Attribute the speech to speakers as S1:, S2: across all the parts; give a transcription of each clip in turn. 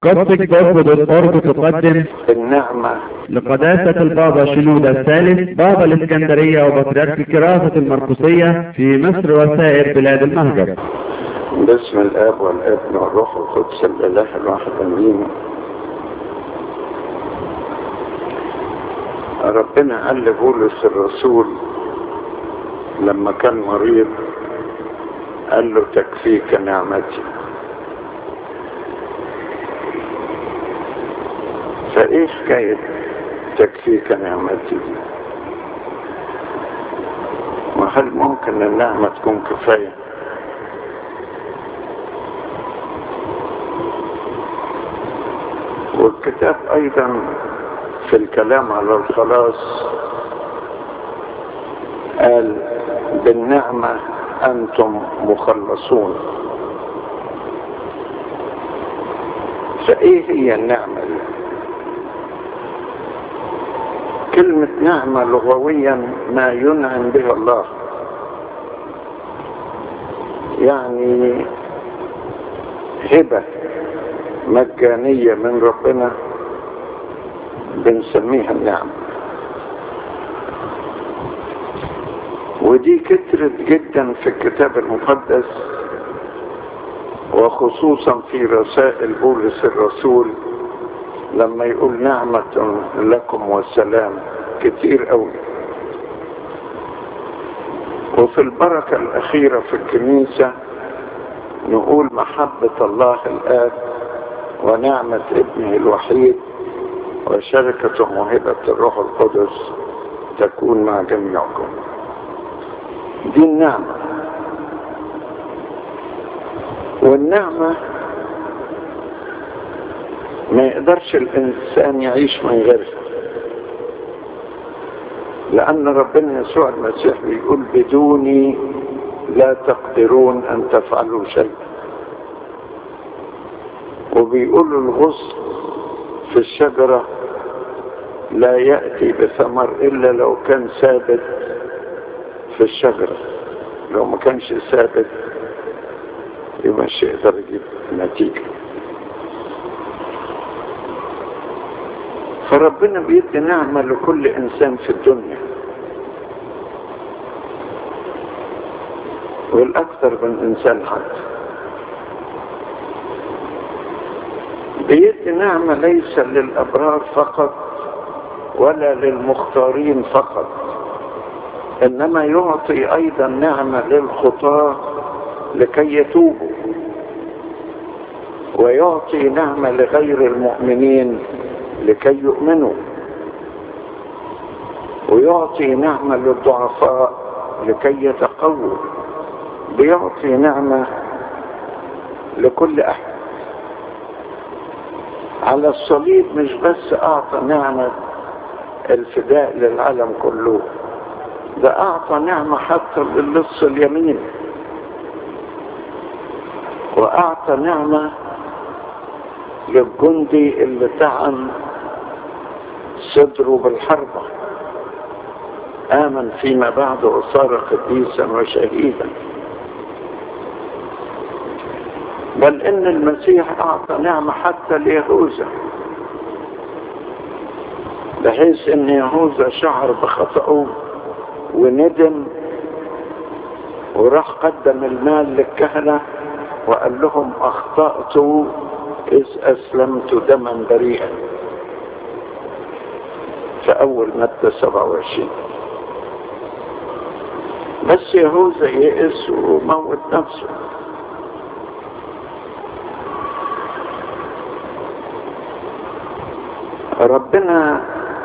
S1: قصدك برفض الأرض تقدم
S2: النعمة
S1: لقداسة البابا شنودة الثالث بابا الإسكندرية وبطريرك كراسة المرقسية في مصر وسائر بلاد المهجر
S2: باسم الاب والابن والروح القدس الاله الواحد امين ربنا قال لبولس الرسول لما كان مريض قال له تكفيك نعمتي فايه حكايه تكفيك نعمتي دي وهل ممكن النعمه تكون كفايه والكتاب ايضا في الكلام على الخلاص قال بالنعمة انتم مخلصون فايه هي النعمة دي كلمة نعمة لغويا ما ينعم به الله يعني هبة مجانية من ربنا بنسميها النعمة ودي كترت جدا في الكتاب المقدس وخصوصا في رسائل بولس الرسول لما يقول نعمة لكم والسلام كتير قوي وفي البركة الأخيرة في الكنيسة نقول محبة الله الآب ونعمة ابنه الوحيد وشركة موهبة الروح القدس تكون مع جميعكم دي النعمة والنعمة ما يقدرش الإنسان يعيش من غيرها لأن ربنا يسوع المسيح بيقول بدوني لا تقدرون أن تفعلوا شيئا وبيقولوا الغصن في الشجرة لا يأتي بثمر إلا لو كان ثابت في الشجرة لو ما كانش ثابت يبقى مش يقدر يجيب نتيجة فربنا بيدي نعمة لكل إنسان في الدنيا والأكثر من إنسان حتى بيدي نعمة ليس للأبرار فقط ولا للمختارين فقط إنما يعطي أيضا نعمة للخطاة لكي يتوبوا ويعطي نعمة لغير المؤمنين لكي يؤمنوا ويعطي نعمة للضعفاء لكي يتقووا بيعطي نعمة لكل أحد على الصليب مش بس أعطى نعمة الفداء للعالم كله ده أعطى نعمة حتى للص اليمين وأعطى نعمة للجندي اللي طعن صدره بالحربة آمن فيما بعد وصار قديسا وشهيدا بل ان المسيح اعطى نعمة حتى ليهوذا بحيث ان يهوذا شعر بخطأه وندم وراح قدم المال للكهنة وقال لهم اخطأت اذ اسلمت دما بريئا في اول مادة 27 بس يهوذا يئس وموت نفسه ربنا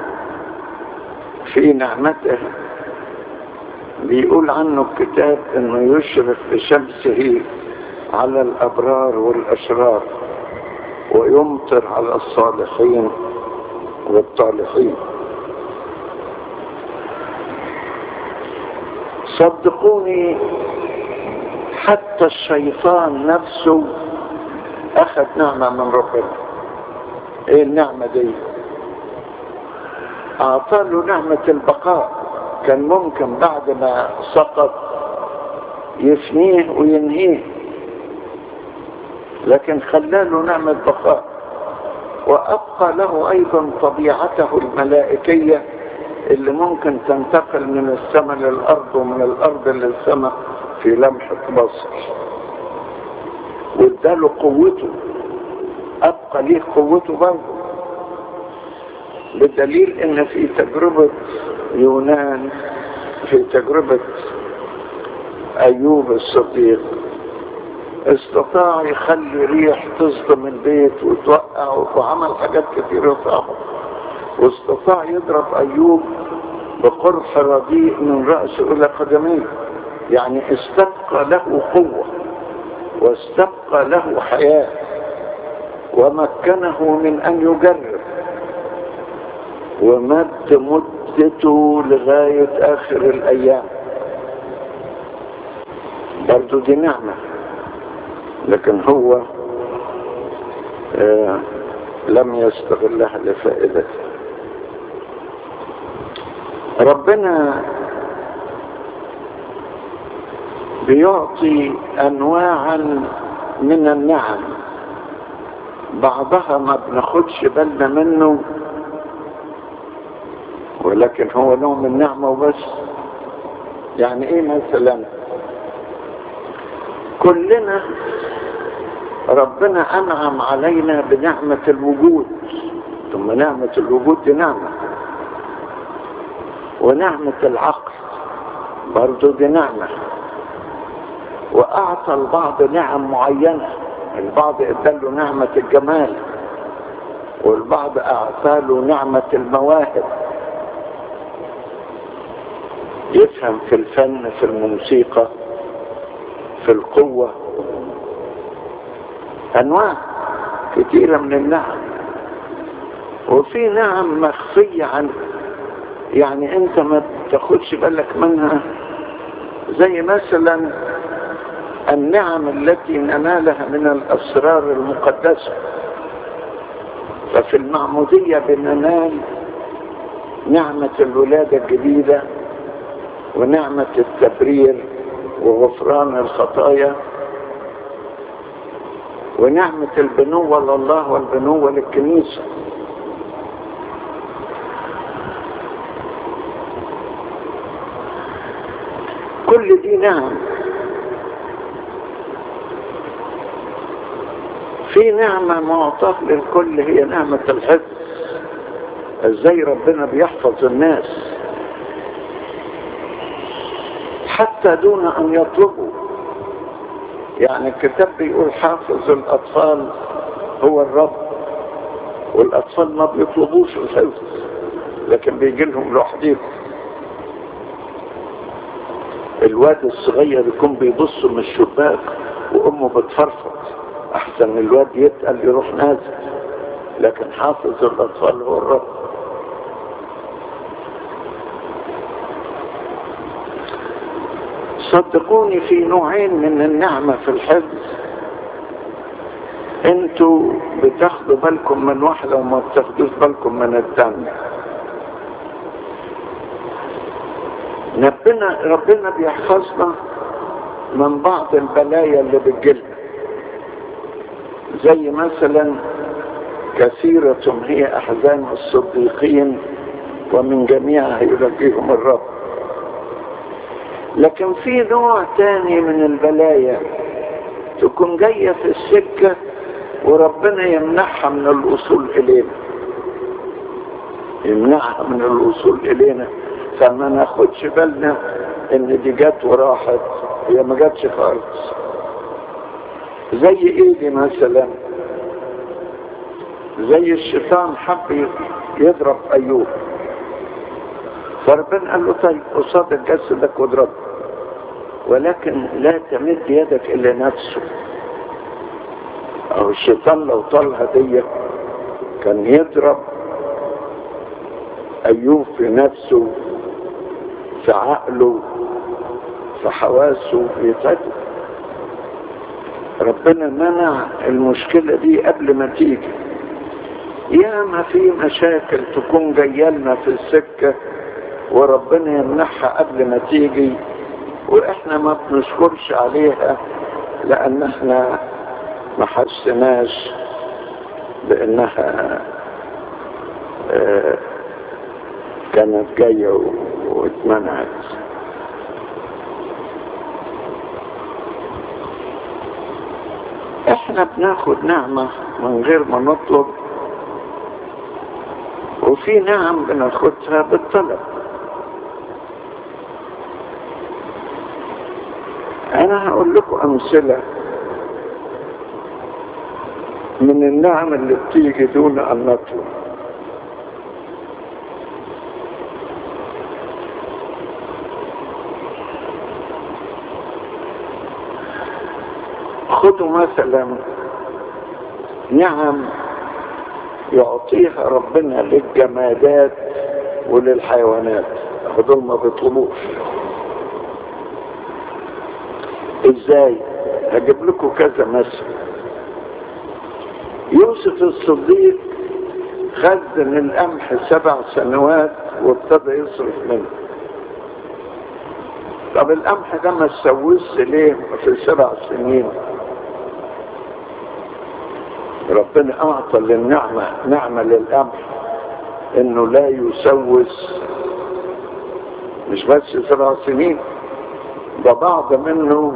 S2: في نعمته بيقول عنه الكتاب انه يشرق بشمسه على الابرار والاشرار ويمطر على الصالحين والطالحين صدقوني حتى الشيطان نفسه اخذ نعمة من ربنا ايه النعمة دي اعطى له نعمة البقاء كان ممكن بعد ما سقط يفنيه وينهيه لكن خلاله نعمة بقاء وأبقى له أيضا طبيعته الملائكية اللي ممكن تنتقل من السماء للأرض ومن الأرض للسماء في لمحة بصر واداله قوته أبقى ليه قوته برضه بدليل ان في تجربة يونان في تجربة ايوب الصديق استطاع يخلي ريح تصدم البيت وتوقع وعمل حاجات كثيرة صعبة واستطاع يضرب ايوب بقرح رديء من رأسه الى قدميه يعني استبقى له قوة واستبقى له حياة ومكنه من ان يجرب ومد مدته لغاية آخر الأيام برضو دي نعمة لكن هو آه لم يستغلها لفائدته ربنا بيعطي أنواعا من النعم بعضها ما بناخدش بالنا منه ولكن هو نوع من نعمة وبس يعني ايه مثلا كلنا ربنا انعم علينا بنعمة الوجود ثم نعمة الوجود دي نعمة ونعمة العقل برضو دي نعمة واعطى البعض نعم معينة البعض اداله نعمة الجمال والبعض اعطى له نعمة المواهب يفهم في الفن في الموسيقى في القوة أنواع كثيرة من النعم وفي نعم مخفية عن يعني أنت ما تاخدش بالك منها زي مثلا النعم التي ننالها من الأسرار المقدسة ففي المعمودية بننال نعمة الولادة الجديدة ونعمة التبرير وغفران الخطايا ونعمة البنوة لله والبنوة للكنيسة كل دي نعم في نعمة معطاة للكل هي نعمة الحفظ ازاي ربنا بيحفظ الناس حتى دون ان يطلبوا يعني الكتاب بيقول حافظ الاطفال هو الرب والاطفال ما بيطلبوش الحفظ لكن بيجي لهم لوحديهم الواد الصغير يكون بيبص من الشباك وامه بتفرفط احسن الواد يتقل يروح نازل لكن حافظ الاطفال هو الرب صدقوني في نوعين من النعمة في الحفظ انتوا بتاخدوا بالكم من واحدة وما بتاخدوش بالكم من الثانية ربنا ربنا بيحفظنا من بعض البلايا اللي بتجيلنا زي مثلا كثيرة هي أحزان الصديقين ومن جميعها يرجيهم الرب لكن في نوع تاني من البلايا تكون جاية في السكة وربنا يمنعها من الوصول إلينا يمنعها من الوصول إلينا فما ناخدش بالنا ان دي جت وراحت هي ما جاتش خالص زي ايه دي مثلا زي الشيطان حب يضرب ايوب فربنا قال له طيب قصاد جسدك واضربه ولكن لا تمد يدك الى نفسه او الشيطان لو طال هدية كان يضرب ايوب في نفسه في عقله في حواسه يتعبه ربنا منع المشكلة دي قبل ما تيجي ياما في مشاكل تكون جايه لنا في السكة وربنا يمنعها قبل ما تيجي واحنا ما بنشكرش عليها لان احنا ما حسناش بانها آه، كانت جاية و- واتمنعت احنا بناخد نعمة من غير ما نطلب وفي نعم بناخدها بالطلب انا هقول لكم امثلة من النعم اللي بتيجي دون ان نطلب خدوا مثلا نعم يعطيها ربنا للجمادات وللحيوانات دول ما بيطلبوش ازاي هجيب لكم كذا مثل يوسف الصديق خزن القمح سبع سنوات وابتدى يصرف منه طب القمح ده ما تسوسش ليه في السبع سنين ربنا اعطى للنعمة نعمة للقمح انه لا يسوس مش بس سبع سنين ده بعض منه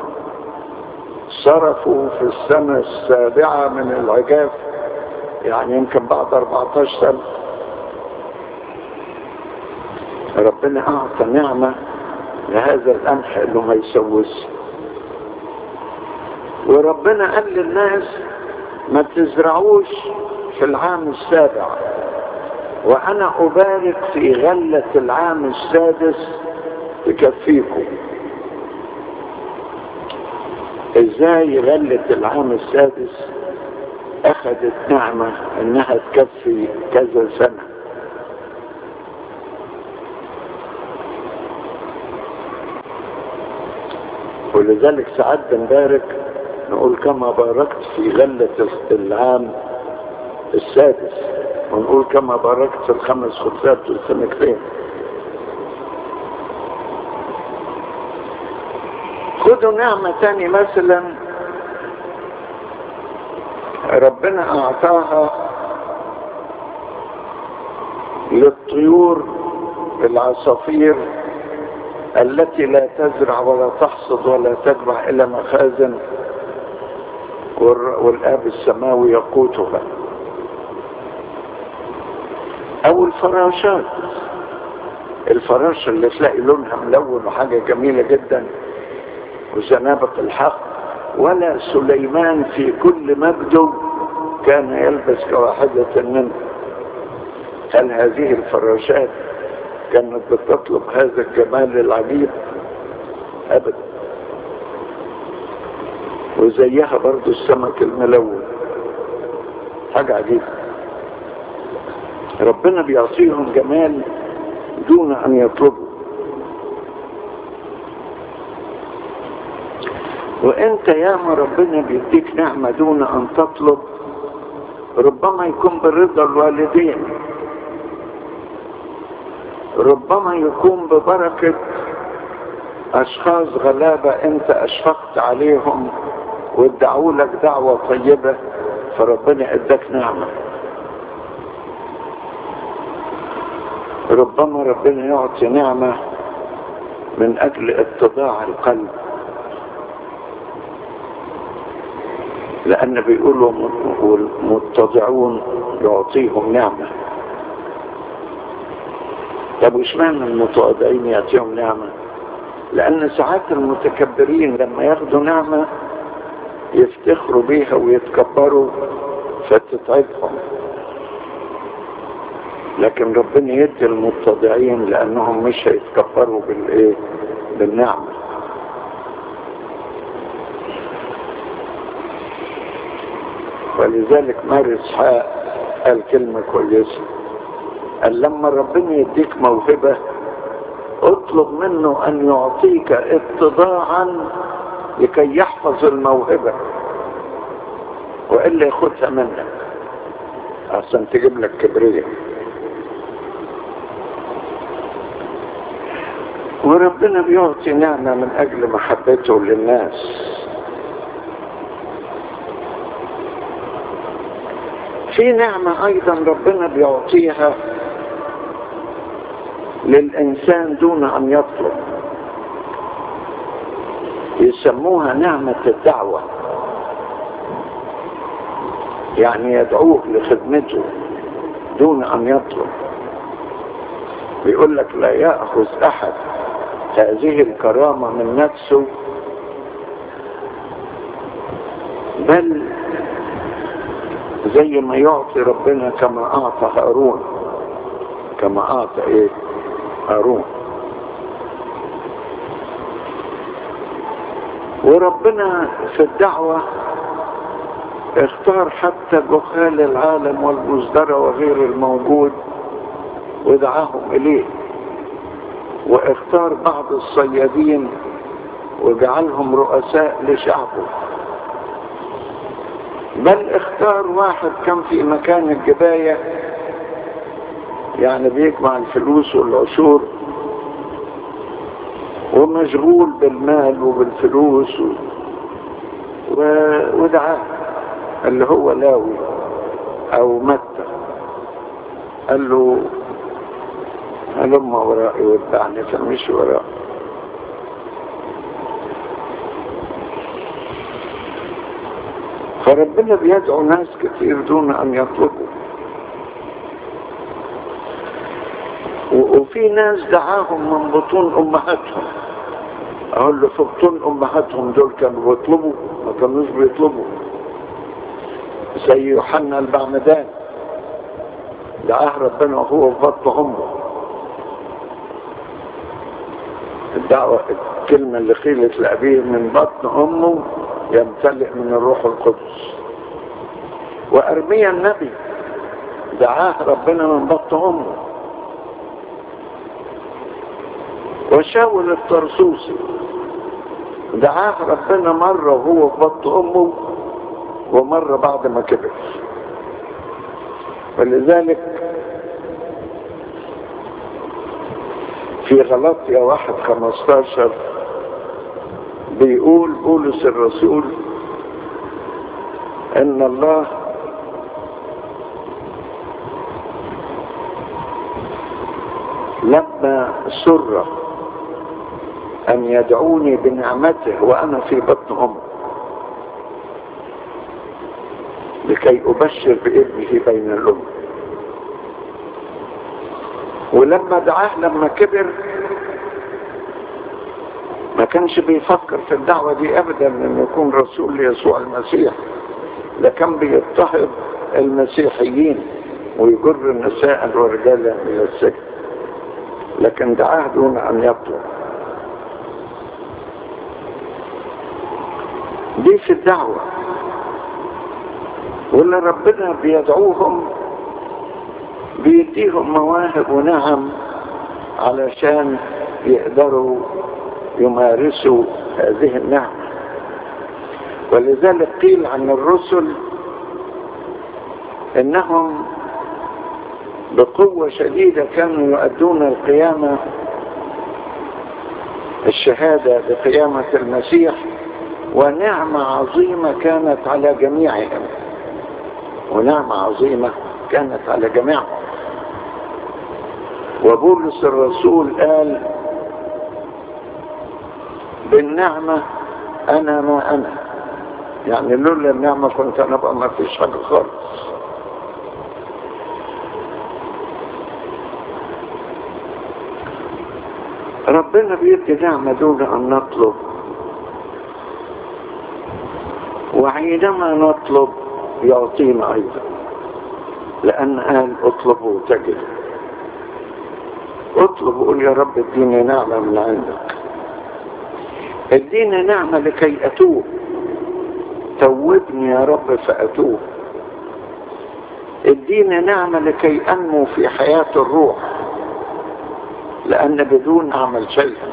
S2: صرفوا في السنة السابعة من العجاف يعني يمكن بعد 14 سنة ربنا أعطى نعمة لهذا القمح إنه ما يسوس وربنا قال للناس ما تزرعوش في العام السابع وأنا أبارك في غلة العام السادس تكفيكم ازاي غلة العام السادس اخذت نعمة انها تكفي كذا سنة ولذلك ساعات بنبارك نقول كما باركت في غلة العام السادس ونقول كما باركت في الخمس خبزات والسمكتين خدوا نعمة تاني مثلا ربنا اعطاها للطيور العصافير التي لا تزرع ولا تحصد ولا تجمع الى مخازن والر- والاب السماوي يقوتها او الفراشات الفراشة اللي تلاقي لونها ملون وحاجة جميلة جدا وزنابق الحق ولا سليمان في كل مجده كان يلبس كواحدة منه هل هذه الفراشات كانت بتطلب هذا الجمال العجيب ابدا وزيها برضو السمك الملون حاجة عجيبة ربنا بيعطيهم جمال دون ان يطلبوا وانت ياما ربنا بيديك نعمة دون ان تطلب ربما يكون برضا الوالدين ربما يكون ببركة اشخاص غلابة انت اشفقت عليهم وادعوا لك دعوة طيبة فربنا اداك نعمة ربما ربنا يعطي نعمة من اجل اتضاع القلب لأن بيقولوا والمتضعون يعطيهم نعمة طب وش معنى المتواضعين يعطيهم نعمة؟ لأن ساعات المتكبرين لما ياخدوا نعمة يفتخروا بيها ويتكبروا فتتعبهم لكن ربنا يدي المتضعين لأنهم مش هيتكبروا بالإيه؟ بالنعمة ولذلك مار اسحاق قال كلمة كويسة قال لما ربنا يديك موهبة اطلب منه ان يعطيك اتضاعا لكي يحفظ الموهبة والا ياخدها منك عشان تجيب لك كبرية وربنا بيعطي نعمة من اجل محبته للناس في نعمة أيضا ربنا بيعطيها للإنسان دون أن يطلب يسموها نعمة الدعوة يعني يدعوه لخدمته دون أن يطلب بيقول لك لا يأخذ أحد هذه الكرامة من نفسه بل زي ما يعطي ربنا كما أعطى هارون كما أعطى إيه هارون وربنا في الدعوة اختار حتى جهال العالم والمزدرى وغير الموجود ودعاهم إليه واختار بعض الصيادين وجعلهم رؤساء لشعبه بل اختار واحد كان في مكان الجباية يعني بيجمع الفلوس والعشور ومشغول بالمال وبالفلوس و... و... ودعاه اللي هو لاوي او متى قال له هلم ورائي واتبعني فمشي ورائي فربنا بيدعو ناس كتير دون ان يطلبوا وفي ناس دعاهم من بطون امهاتهم اقول له في بطون امهاتهم دول كانوا بيطلبوا ما كانوش بيطلبوا زي يوحنا البعمدان دعاه ربنا وهو في بطن امه الدعوة الكلمة اللي قيلت لأبيه من بطن أمه يمتلئ من الروح القدس وأرميا النبي دعاه ربنا من بطن أمه وشاول الطرسوسي دعاه ربنا مرة وهو في بطن أمه ومرة بعد ما كبر ولذلك في غلطية واحد خمستاشر بيقول بولس الرسول ان الله لما سر ان يدعوني بنعمته وانا في بطن امي لكي ابشر بابنه بين الامم ولما دعاه لما كبر ما كانش بيفكر في الدعوة دي ابدا انه يكون رسول ليسوع المسيح ده كان بيضطهد المسيحيين ويجر النساء والرجال الى السجن لكن دعاه دون ان يطلب دي في الدعوة واللي ربنا بيدعوهم بيديهم مواهب ونعم علشان يقدروا يمارسوا هذه النعمة ولذلك قيل عن الرسل انهم بقوة شديدة كانوا يؤدون القيامة الشهادة بقيامة المسيح ونعمة عظيمة كانت على جميعهم ونعمة عظيمة كانت على جميعهم وبولس الرسول قال بالنعمة أنا ما أنا يعني لولا النعمة كنت أنا بقى ما فيش حاجة خالص ربنا بيدي نعمة دون أن نطلب وحينما نطلب يعطينا أيضا لأن قال اطلبوا تجدوا اطلب وقول يا رب اديني نعمة من عندك اديني نعمة لكي أتوب توبني يا رب فأتوب اديني نعمة لكي أنمو في حياة الروح لأن بدون أعمل شيئا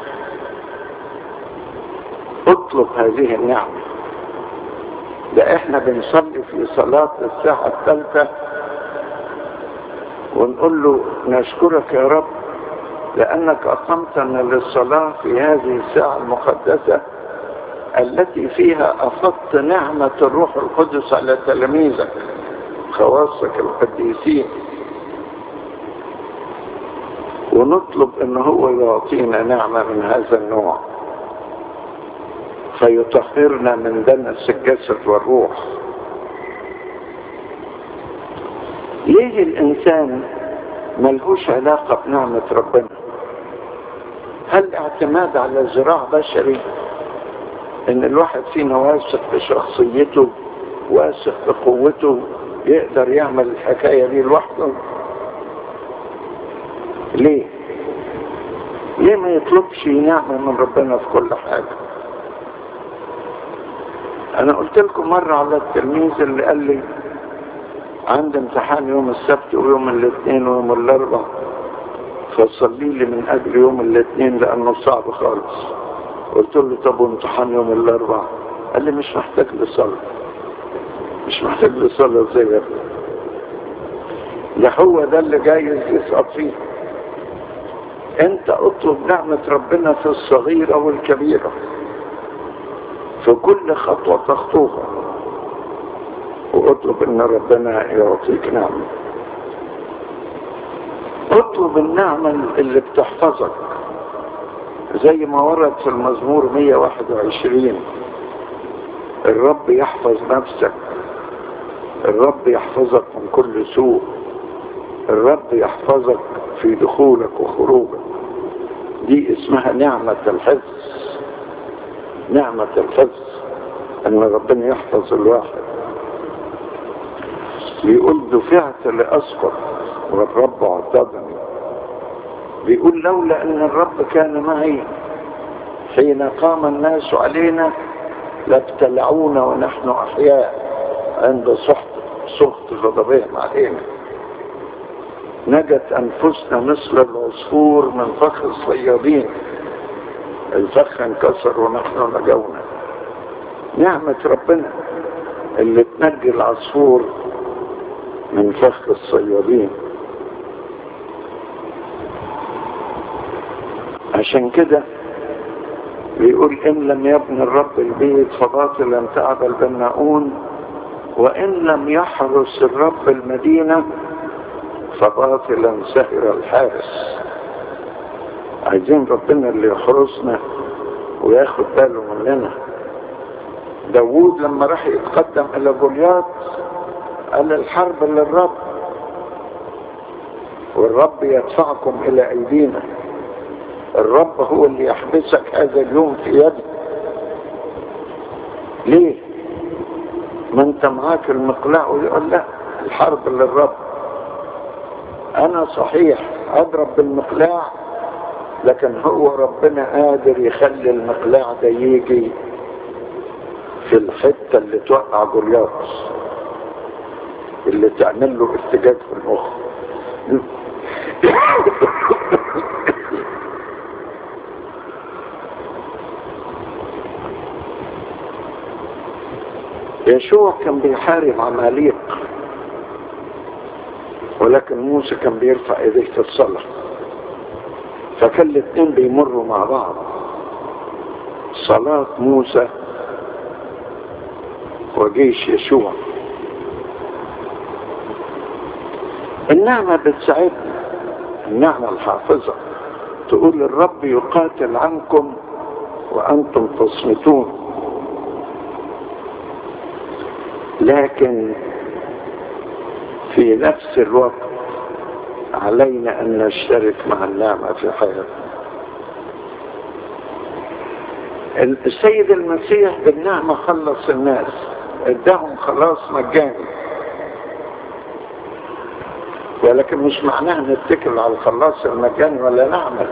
S2: اطلب هذه النعمة ده احنا بنصلي في صلاة الساعة الثالثة ونقول له نشكرك يا رب لأنك أقمتنا للصلاة في هذه الساعة المقدسة التي فيها أفضت نعمة الروح القدس على تلاميذك خواصك القديسين ونطلب ان هو يعطينا نعمة من هذا النوع فيطهرنا من دنس الجسد والروح ليه الانسان ملهوش علاقة بنعمة ربنا هل اعتماد على ذراع بشري ان الواحد فينا واثق بشخصيته واثق بقوته يقدر يعمل الحكاية دي لوحده ليه ليه ما يطلبش نعمة من ربنا في كل حاجة انا قلت لكم مرة على التلميذ اللي قال لي عندي امتحان يوم السبت ويوم الاثنين ويوم الاربع فصلي لي من اجل يوم الاثنين لانه صعب خالص قلت له طب وامتحان يوم الاربع قال لي مش محتاج لصلاة مش محتاج لصلاة زي ده ده هو ده اللي جايز يسقط فيه انت اطلب نعمة ربنا في الصغيرة والكبيرة في كل خطوة تخطوها واطلب ان ربنا يعطيك نعمة اطلب النعمة اللي بتحفظك زي ما ورد في المزمور 121 الرب يحفظ نفسك الرب يحفظك من كل سوء الرب يحفظك في دخولك وخروجك دي اسمها نعمة الحفظ نعمة الحفظ ان ربنا يحفظ الواحد بيقول دفعت لأسقط والرب اعتضني بيقول لولا ان الرب كان معي حين قام الناس علينا لابتلعونا ونحن احياء عند سخط سخط غضبهم علينا نجت انفسنا مثل العصفور من فخ الصيادين الفخ انكسر ونحن نجونا نعمة ربنا اللي تنجي العصفور من فخ الصيادين عشان كده بيقول ان لم يبني الرب البيت فباطلا تعب البناؤون وان لم يحرس الرب المدينة فباطلا سهر الحارس عايزين ربنا اللي يحرسنا وياخد باله مننا داوود لما راح يتقدم الى جولياط قال الحرب للرب والرب يدفعكم الى ايدينا الرب هو اللي يحبسك هذا اليوم في يده ليه ما انت معاك المقلاع ويقول لا الحرب للرب انا صحيح اضرب بالمقلاع لكن هو ربنا قادر يخلي المقلاع ده يجي في الحتة اللي توقع جولياط اللي تعمل له ارتجاج في المخ يشوع كان بيحارب عماليق ولكن موسى كان بيرفع ايديه في الصلاة فكان الاثنين بيمروا مع بعض صلاة موسى وجيش يشوع النعمة بتساعدنا النعمة الحافظة تقول الرب يقاتل عنكم وأنتم تصمتون لكن في نفس الوقت علينا أن نشترك مع النعمة في حياتنا السيد المسيح بالنعمة خلص الناس اداهم خلاص مجاني ولكن مش معناها نتكل على الخلاص المجاني ولا نعمل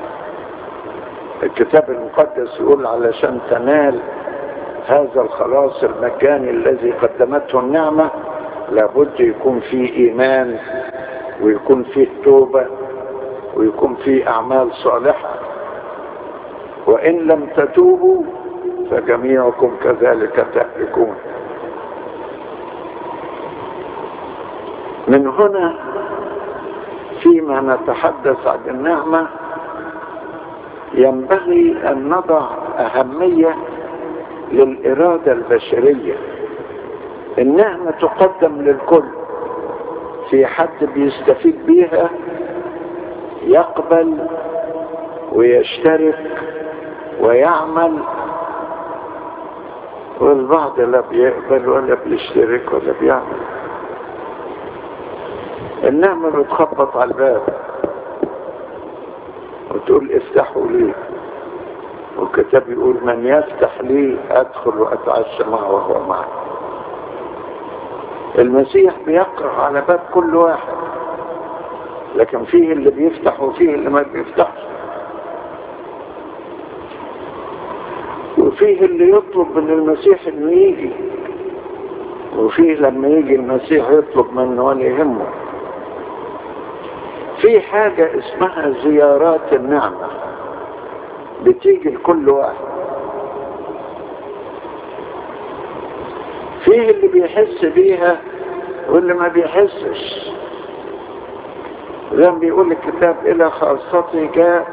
S2: الكتاب المقدس يقول علشان تنال هذا الخلاص المجاني الذي قدمته النعمة لابد يكون فيه إيمان ويكون فيه توبة ويكون فيه أعمال صالحة وإن لم تتوبوا فجميعكم كذلك تهلكون من هنا فيما نتحدث عن النعمة ينبغي أن نضع أهمية للإرادة البشرية النعمة تقدم للكل في حد بيستفيد بيها يقبل ويشترك ويعمل والبعض لا بيقبل ولا بيشترك ولا بيعمل النعمة بتخبط على الباب وتقول افتحوا لي والكتاب يقول من يفتح لي ادخل واتعشى معه وهو معي المسيح بيقرأ على باب كل واحد لكن فيه اللي بيفتح وفيه اللي ما بيفتحش وفيه اللي يطلب من المسيح انه يجي وفيه لما يجي المسيح يطلب منه ولا يهمه في حاجة اسمها زيارات النعمة بتيجي لكل واحد فيه اللي بيحس بيها واللي ما بيحسش زي ما بيقول الكتاب إلى خاصته جاء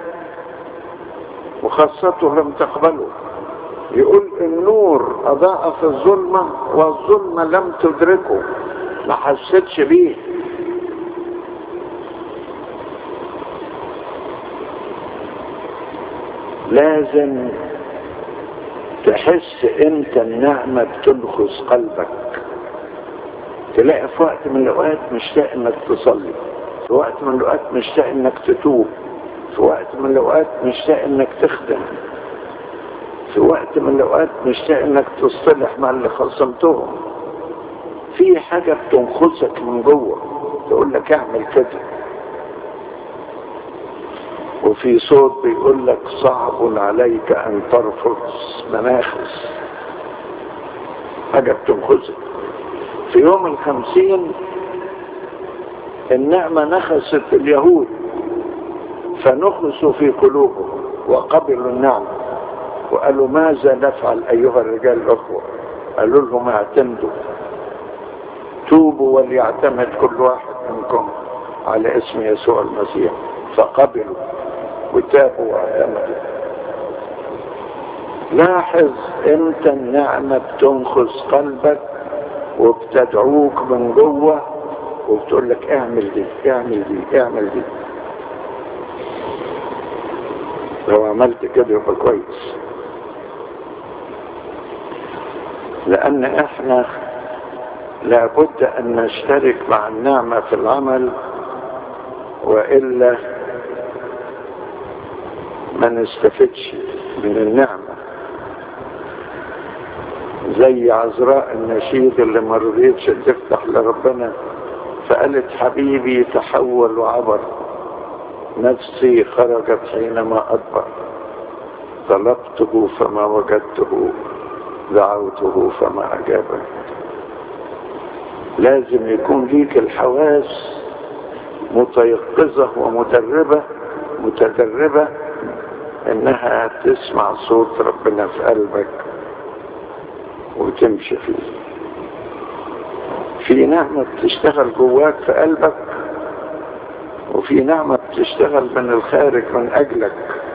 S2: وخاصته لم تقبله يقول النور أضاء في الظلمة والظلمة لم تدركه ما حسيتش بيه لازم تحس انت النعمة بتنخس قلبك تلاقي في وقت من الاوقات مشتاق انك تصلي في وقت من الاوقات مشتاق انك تتوب في وقت من الاوقات مشتاق انك تخدم في وقت من الاوقات مشتاق انك تصطلح مع اللي خصمتهم في حاجة بتنخسك من جوه تقول لك اعمل كده وفي صوت بيقول لك صعب عليك ان ترفض مناخس حاجة بتنخسك في يوم الخمسين النعمة نخست اليهود فنخسوا في قلوبهم وقبلوا النعمة وقالوا ماذا نفعل أيها الرجال الأخوة قالوا لهم اعتمدوا توبوا وليعتمد كل واحد منكم على اسم يسوع المسيح فقبلوا وتابوا واعتمدوا لاحظ انت النعمة بتنخس قلبك وبتدعوك من جوه وبتقول لك اعمل دي اعمل دي اعمل دي لو عملت كده يبقى كويس لان احنا لابد ان نشترك مع النعمة في العمل والا ما نستفدش من النعمة زي عذراء النشيد اللي ما رضيتش تفتح لربنا فقالت حبيبي تحول وعبر نفسي خرجت حينما أدبر طلبته فما وجدته دعوته فما أجابني لازم يكون ليك الحواس متيقظة ومدربة متدربة انها تسمع صوت ربنا في قلبك وتمشي فيه في نعمة بتشتغل جواك في قلبك وفي نعمة بتشتغل من الخارج من أجلك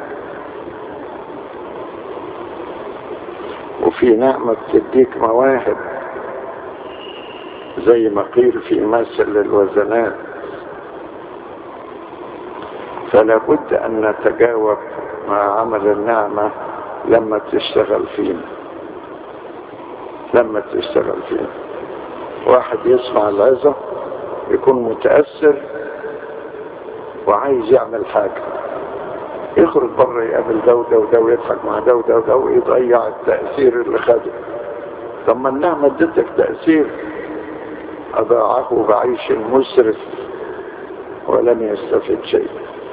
S2: وفي نعمة بتديك مواهب زي ما قيل في مثل الوزنات فلا بد أن نتجاوب مع عمل النعمة لما تشتغل فينا لما تشتغل فينا واحد يسمع العظة يكون متأثر وعايز يعمل حاجة يخرج بره يقابل ده وده وده ويضحك مع ده وده وده ويضيع التأثير اللي خده طب ما النعمة ادتك تأثير أضاعه بعيش مسرف ولم يستفد شيء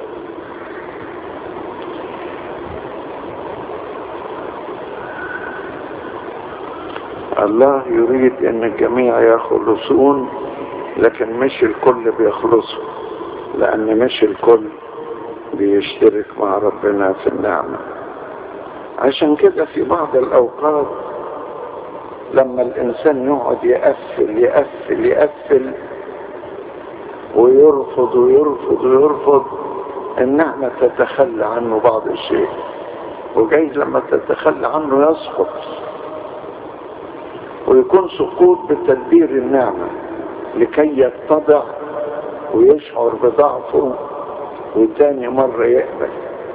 S2: الله يريد ان الجميع يخلصون لكن مش الكل بيخلصوا لان مش الكل بيشترك مع ربنا في النعمة عشان كده في بعض الاوقات لما الانسان يقعد يقفل يقفل يقفل ويرفض ويرفض ويرفض النعمة تتخلى عنه بعض الشيء وجايز لما تتخلى عنه يسقط ويكون سقوط بتدبير النعمة لكي يتضع ويشعر بضعفه وتاني مرة يقبل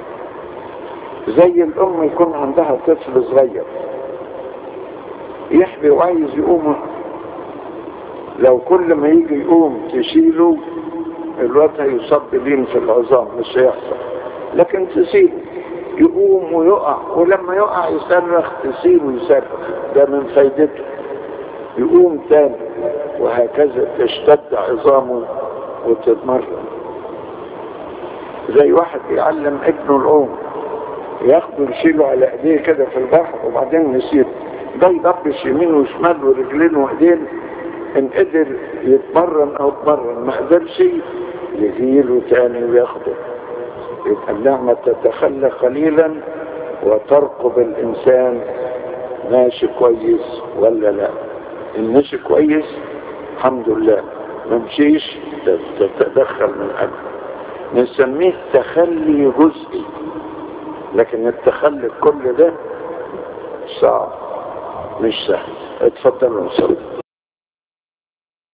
S2: زي الأم يكون عندها طفل صغير يحبي وعايز يقوم لو كل ما يجي يقوم تشيله الواد هيصاب بلين في العظام مش هيحصل لكن تسيبه يقوم ويقع ولما يقع يصرخ تسيبه يصرخ ده من فايدته يقوم تاني وهكذا تشتد عظامه وتتمرن زي واحد يعلم ابنه العوم ياخده يشيله على ايديه كده في البحر وبعدين يسيب ده يضبش يمين وشمال ورجلين وايدين ان قدر يتمرن او اتمرن ما قدرش يهيله تاني وياخده يبقى النعمة تتخلى قليلا وترقب الانسان ماشي كويس ولا لا ان مشي كويس الحمد لله ما مشيش تتدخل من قبل نسميه تخلي جزئي لكن التخلي كل ده صعب مش سهل اتفضلوا نصلي